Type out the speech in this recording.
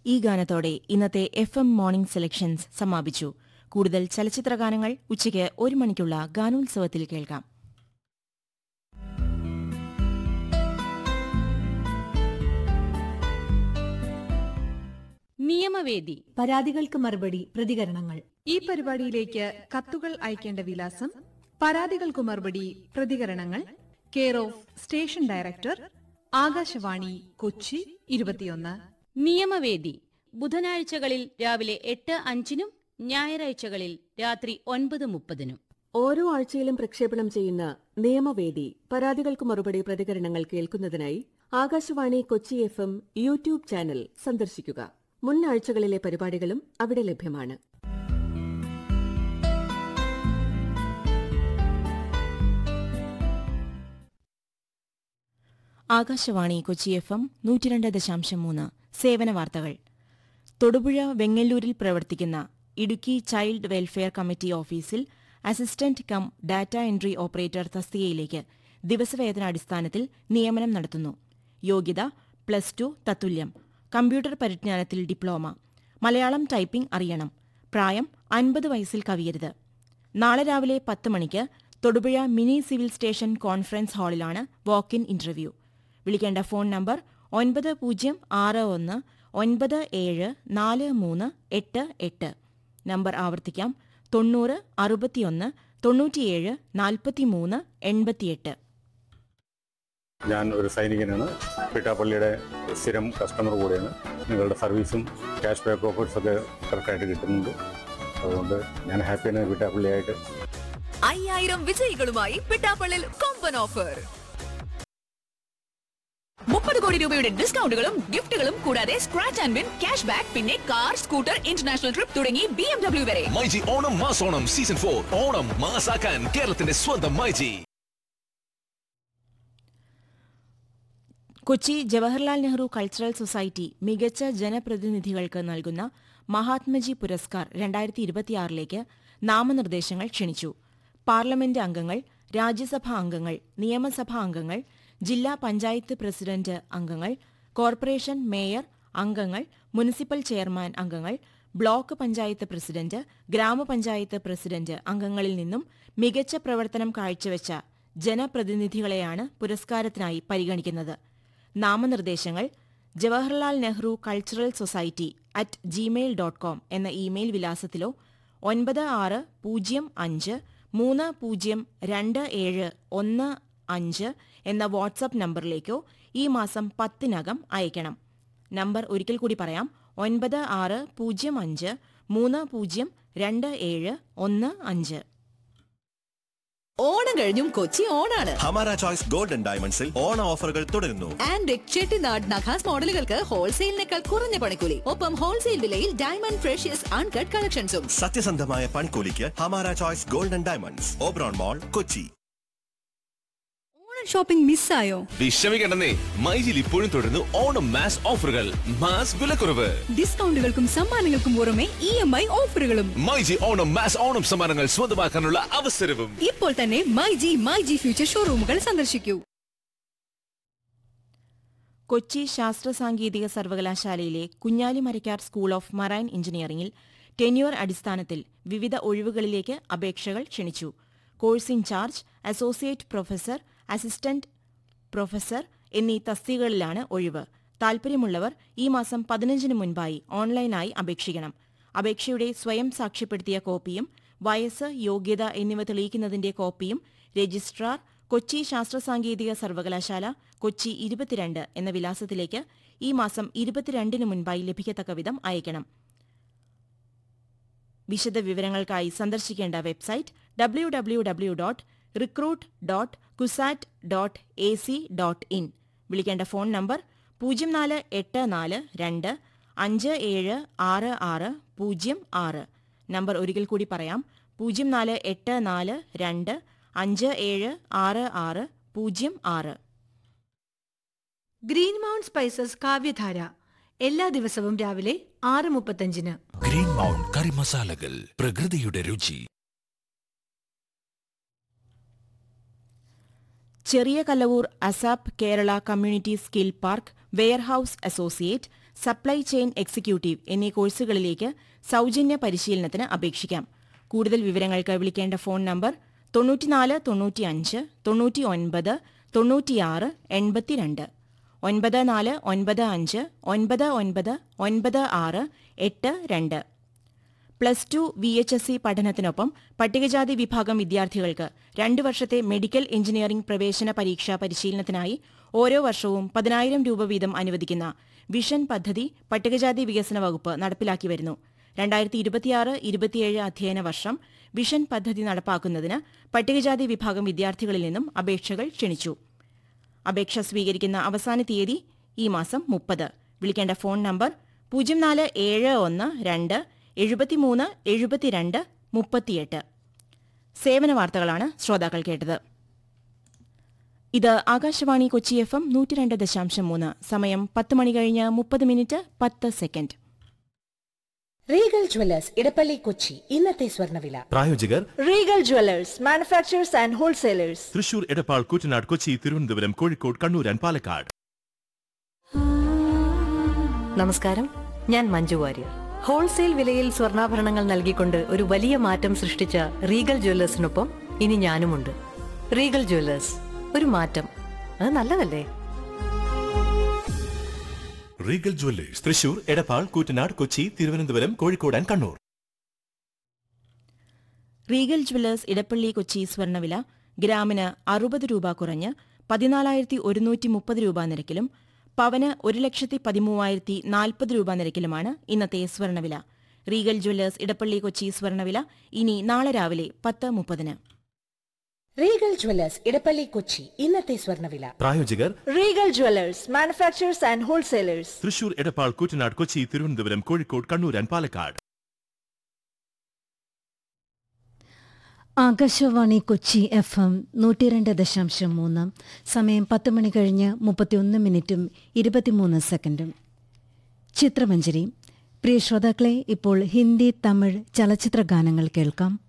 ഈ ഗാനത്തോടെ ഇന്നത്തെ F M morning selections സമാപിച്ചു കൂടുതൽ ചലച്ചിത്രഗാനങ്ങൾ ഉച്ചയ്ക്ക് ഒരു മണിക്കുള്ള ഗാനോത്സവത്തിൽ കേൾക്കാം നിയമവേദി പരാതികൾക്ക് മറുപടി പ്രതികരണങ്ങൾ ഈ പരിപാടിയിലേക്ക് കത്തുകൾ അയക്കേണ്ട വിലാസം പരാതികൾക്കു മറുപടി പ്രതികരണങ്ങൾ care of station director Akashvani Kochi ഇരുപത്തിയൊന്ന് നിയമവേദി ബുധനാഴ്ചകളിൽ രാവിലെ എട്ട് അഞ്ചിനും ഞായറാഴ്ചകളിൽ രാത്രി ഒൻപത് മുപ്പതിനും ഓരോ ആഴ്ചയിലും പ്രക്ഷേപണം ചെയ്യുന്ന നിയമവേദി പരാതികൾക്ക് മറുപടി പ്രതികരണങ്ങൾ കേൾക്കുന്നതിനായി Akashvani Kochi F M YouTube channel സന്ദർശിക്കുക മുൻ ആഴ്ചകളിലെ പരിപാടികളും അവിടെ ലഭ്യമാണ് ആകാശവാണി കൊച്ചി എഫ് എം നൂറ്റിരണ്ട് ദശാംശം മൂന്ന് സേവന വാർത്തകൾ തൊടുപുഴ വെങ്ങല്ലൂരിൽ പ്രവർത്തിക്കുന്ന ഇടുക്കി ചൈൽഡ് വെൽഫെയർ കമ്മിറ്റി ഓഫീസിൽ assistant cum data entry operator തസ്തികയിലേക്ക് ദിവസവേതനാടിസ്ഥാനത്തിൽ നിയമനം നടത്തുന്നു യോഗ്യത പ്ലസ് ടു തത്തുല്യം കമ്പ്യൂട്ടർ പരിജ്ഞാനത്തിൽ ഡിപ്ലോമ മലയാളം ടൈപ്പിംഗ് അറിയണം പ്രായം അൻപത് വയസ്സിൽ കവിയരുത് നാളെ രാവിലെ പത്ത് മണിക്ക് Thodupuzha mini civil station conference ഹാളിലാണ് വാക്ക് ഇൻ ഇന്റർവ്യൂ വിളിക്കേണ്ട ഫോൺ നമ്പർ ഒൻപത് പൂജ്യം ആറ് ഒന്ന് ഒൻപത് ഏഴ് നാല് മൂന്ന് എട്ട് എട്ട് നമ്പർ ആവർത്തിക്കാം തൊണ്ണൂറ് അറുപത്തിയൊന്ന് തൊണ്ണൂറ്റിയേഴ് നാൽപ്പത്തിമൂന്ന് എൺപത്തിയെട്ട് ഞാൻ ഒരു സൈനികനാണ് പിട്ടാപ്പള്ളിയുടെ സ്ഥിരം കസ്റ്റമർ കൂടെയാണ് നിങ്ങളുടെ സർവീസും ക്യാഷ് ബാക്ക് ഓഫേഴ്സൊക്കെ കറക്റ്റായിട്ട് കിട്ടുന്നുണ്ട് അതുകൊണ്ട് ഞാൻ ഹാപ്പിയാണ് പിട്ടാപ്പള്ളിയായിട്ട് അയ്യായിരം വിജയികളുമായി പിട്ടാപ്പള്ളിൽ കൊമ്പൻ ഓഫർ മുപ്പത് കോടി രൂപയുടെ ഡിസ്കൗണ്ടുകളും ഗിഫ്റ്റുകളും കൂടാതെ scratch and win cash back പിന്നെ കാർ സ്കൂട്ടർ ഇന്റർനാഷണൽ ട്രിപ്പ് തുടങ്ങി ബി എം ഡബ്ല്യു വരെ മൈജി ഓണം മാസോണം സീസൺ ഫോർ ഓണം മാസാക്കാൻ കേരളത്തിന്റെ സ്വന്തം മൈജി കൊച്ചി ജവഹർലാൽ നെഹ്റു കൾച്ചറൽ സൊസൈറ്റി മികച്ച ജനപ്രതിനിധികൾക്ക് നൽകുന്ന മഹാത്മജി പുരസ്കാർ രണ്ടായിരത്തി ഇരുപത്തിയാറിലേക്ക് നാമനിർദ്ദേശങ്ങൾ ക്ഷണിച്ചു പാർലമെന്റ് അംഗങ്ങൾ രാജ്യസഭാ അംഗങ്ങൾ നിയമസഭാ അംഗങ്ങൾ ജില്ലാ പഞ്ചായത്ത് പ്രസിഡന്റ് അംഗങ്ങൾ കോർപ്പറേഷൻ മേയർ അംഗങ്ങൾ മുനിസിപ്പൽ ചെയർമാൻ അംഗങ്ങൾ ബ്ലോക്ക് പഞ്ചായത്ത് പ്രസിഡന്റ് ഗ്രാമപഞ്ചായത്ത് പ്രസിഡന്റ് അംഗങ്ങളിൽ നിന്നും മികച്ച പ്രവർത്തനം കാഴ്ചവെച്ച ജനപ്രതിനിധികളെയാണ് പുരസ്കാരത്തിനായി പരിഗണിക്കുന്നത് നാമനിർദ്ദേശങ്ങൾ Jawaharlal Nehru cultural society at gmail dot com എന്ന ഇമെയിൽ വിലാസത്തിലോ ഒൻപത് ആറ് പൂജ്യം അഞ്ച് മൂന്ന് പൂജ്യം രണ്ട് ഏഴ് ഒന്ന് അഞ്ച് എന്ന വാട്സപ്പ് നമ്പറിലേക്കോ ഈ മാസം പത്തിനകം അയക്കണം നമ്പർ ഒരിക്കൽ കൂടി പറയാം ഒൻപത് ആറ് പൂജ്യം അഞ്ച് മൂന്ന് പൂജ്യം രണ്ട് ഏഴ് ഒന്ന് അഞ്ച് ഓണം കഴിഞ്ഞും കൊച്ചി ഓണാണ് ഹമാര ചോയ്സ് ഗോൾഡൻ ഡയമണ്ട്സിൽ ഓണ ഓഫറുകൾ തുടരുന്നു ആൻഡ് ചെട്ടിനാട് നഖാസ് മോഡലുകൾക്ക് ഹോൾസെയിലിനേക്കാൾ കുറഞ്ഞ പണിക്കൂലി ഒപ്പം ഹോൾസെയിൽ വിലയിൽ ഡയമണ്ട് ഫ്രഷ്യസ് അൺകട്ട് കളക്ഷൻസും സത്യസന്ധമായ പൺകൂലിക്ക് Hamara choice golden diamonds Oberon mall Kochi Onam shopping മിസ്സായോ വിഷമിക്കണ്ടെന്നേ മൈജിൽ ഇപ്പോഴും തുടരുന്നു ഓണം മാസ് ഓഫറുകൾ മാസ് വിലക്കുറവ് ഡിസ്കൗണ്ടുകൾക്കും സമ്മാനങ്ങൾക്കും പുറമെ ഇ എം ഐ ഓഫറുകളും മൈജി ഓണം മാസ് ഓണം സമ്മാനങ്ങൾ സ്വന്തമാക്കാനുള്ള അവസരവും ഇപ്പോൾ തന്നെ myG myG future showrooms സന്ദർശിക്കൂ കൊച്ചി ശാസ്ത്ര സാങ്കേതിക സർവകലാശാലയിലെ കുഞ്ഞാലിമരക്കാർ സ്കൂൾ ഓഫ് മറൈൻ എഞ്ചിനീയറിംഗിൽ ടെന്യൂർ അടിസ്ഥാനത്തിൽ വിവിധ ഒഴിവുകളിലേക്ക് അപേക്ഷകൾ ക്ഷണിച്ചു course in charge associate professor assistant professor എന്നീ തസ്തികകളിലാണ് ഒഴിവ് താൽപര്യമുള്ളവർ ഈ മാസം പതിനഞ്ചിന് മുൻപായി ഓൺലൈനായി അപേക്ഷിക്കണം അപേക്ഷയുടെ സ്വയം സാക്ഷ്യപ്പെടുത്തിയ കോപ്പിയും വയസ്സ് യോഗ്യത എന്നിവ തെളിയിക്കുന്നതിന്റെ കോപ്പിയും രജിസ്ട്രാർ കൊച്ചി ശാസ്ത്ര സാങ്കേതിക സർവകലാശാല കൊച്ചി ഇരുപത്തിരണ്ട് എന്ന വിലാസത്തിലേക്ക് ഈ മാസം ഇരുപത്തിരണ്ടിന് മുൻപായി ലഭിക്കത്തക്ക വിധം അയക്കണം വിശദ വിവരങ്ങൾക്കായി സന്ദർശിക്കേണ്ട website W W W dot recruit dot CUSAT dot A C dot in വിളിക്കേണ്ട ഫോൺ നമ്പർ പൂജ്യം നാല് എട്ട് നാല് രണ്ട് അഞ്ച് ഏഴ് ആറ് ആറ് പൂജ്യം ആറ് നമ്പർ ഒരിക്കൽ കൂടി പറയാം പൂജ്യം നാല് എട്ട് നാല് രണ്ട് അഞ്ച് ഏഴ് ആറ് ആറ് പൂജ്യം ആറ് ഗ്രീൻ മൗണ്ട് സ്പൈസസ് കാവ്യധാര എല്ലാ ദിവസവും രാവിലെ ആറ് മുപ്പത്തഞ്ചിന് ഗ്രീൻ മൗണ്ട് കറി മസാലകൾ പ്രകൃതിയുടെ രുചി ചെറിയ Kallavur ASAP Kerala community skill park warehouse associate supply chain executive എന്നീ കോഴ്സുകളിലേക്ക് സൌജന്യ പരിശീലനത്തിന് അപേക്ഷിക്കാം കൂടുതൽ വിവരങ്ങൾക്ക് വിളിക്കേണ്ട ഫോൺ നമ്പർ തൊണ്ണൂറ്റിനാല് തൊണ്ണൂറ്റിയഞ്ച് തൊണ്ണൂറ്റി ഒൻപത് തൊണ്ണൂറ്റിയാറ് എൺപത്തിരണ്ട് ഒൻപത് നാല് ഒൻപത് അഞ്ച് ഒൻപത് ഒൻപത് ഒൻപത് ആറ് എട്ട് രണ്ട് plus two V H S C പഠനത്തിനൊപ്പം പട്ടികജാതി വിഭാഗം വിദ്യാർത്ഥികൾക്ക് രണ്ട് വർഷത്തെ മെഡിക്കൽ എഞ്ചിനീയറിംഗ് പ്രവേശന പരീക്ഷാ പരിശീലനത്തിനായി ഓരോ വർഷവും പതിനായിരം രൂപ വീതം അനുവദിക്കുന്ന വിഷൻ പദ്ധതി പട്ടികജാതി വികസന വകുപ്പ് നടപ്പിലാക്കി വരുന്നു രണ്ടായിരത്തി ഇരുപത്തിയാറ് ഇരുപത്തിയേഴ് അധ്യയന വർഷം വിഷൻ പദ്ധതി നടപ്പാക്കുന്നതിന് പട്ടികജാതി വിഭാഗം വിദ്യാർത്ഥികളിൽ നിന്നും അപേക്ഷകൾ ക്ഷണിച്ചു അപേക്ഷ സ്വീകരിക്കുന്ന അവസാന തീയതി ഈ മാസം മുപ്പത് വിളിക്കേണ്ട ഫോൺ നമ്പർ പൂജ്യം നാല് ഏഴ് ഒന്ന് രണ്ട് എഴുപത്തിമൂന്ന് എഴുപത്തിരണ്ട് മുപ്പത്തിയെട്ട് സേവന വാർത്തകളാണ് ശ്രോതാക്കൾ കേട്ടത് ഇത് ആകാശവാണി കൊച്ചി എഫ് എം നൂറ്റിരണ്ട് ദശാംശം മൂന്ന് സമയം പത്ത് മണി കഴിഞ്ഞ് മുപ്പത് മിനിറ്റ് പത്ത് second Regal Jewellers Edappally Kochi ഇന്നത്തെ സ്വർണ്ണവില പ്രായോജകർ Regal Jewellers manufacturers and wholesalers Thrissur Edappal Koottanad Kochi Thiruvananthapuram Kozhikode Kannur and Palakkad നമസ്കാരം ഞാൻ മഞ്ജു വാര്യർ ഹോൾസെയിൽ വിലയിൽ സ്വർണ്ണാഭരണങ്ങൾ നൽകിക്കൊണ്ട് ഒരു വലിയ മാറ്റം സൃഷ്ടിച്ച റീഗൽ ജ്വല്ലേഴ്സിനൊപ്പം ഇനി ഞാനുമുണ്ട് റീഗൽ ജ്വല്ലേഴ്സ് ഒരു മാറ്റം അത് നല്ലതല്ലേ Regal Jewellers Thrissur Edappal Koottanad Kochi Thiruvananthapuram Kozhikode and Kannur Regal Jewellers Edappally Kochi സ്വർണ്ണവില ഗ്രാമിന് അറുപത് രൂപ കുറഞ്ഞ് പതിനാലായിരത്തി ഒരുന്നൂറ്റി മുപ്പത് രൂപ നിരക്കിലും പവന് ഒരു ലക്ഷത്തി പതിമൂവായിരത്തി നാൽപ്പത് രൂപ നിരക്കിലുമാണ് ഇന്നത്തെ സ്വർണ്ണവില റീഗൽ ജ്വല്ലേഴ്സ് ഇടപ്പള്ളി കൊച്ചി സ്വർണ്ണവില ഇനി നാളെ രാവിലെ പത്ത് മുപ്പതിന് റീഗൽ ജ്വല്ലേഴ്സ് ഇടപ്പള്ളി കൊച്ചി ഇന്നത്തെ സ്വർണ്ണവില പ്രായോജകർ Regal Jewellers manufacturers and wholesalers Thrissur Edappal Koottanad Kochi Thiruvananthapuram Kozhikode Kannur and Palakkad Akashvani Kochi F M നൂറ്റിരണ്ട് ദശാംശം മൂന്ന് സമയം പത്ത് മണി കഴിഞ്ഞ് മുപ്പത്തിയൊന്ന് മിനിറ്റും ഇരുപത്തിമൂന്ന് സെക്കൻഡും ചിത്രമഞ്ജരി പ്രിയ ശ്രോതാക്കളെ ഇപ്പോൾ ഹിന്ദി തമിഴ് ചലച്ചിത്ര ഗാനങ്ങൾ കേൾക്കാം